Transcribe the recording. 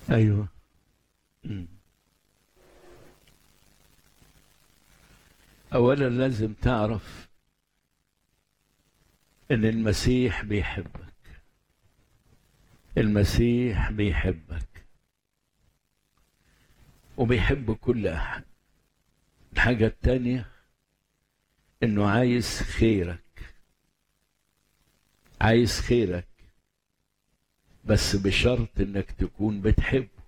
ايوه مم. اولا لازم تعرف ان المسيح بيحبك المسيح بيحبك وبيحب كل احد الحاجه التانيه انه عايز خيرك عايز خيرك بس بشرط انك تكون بتحبه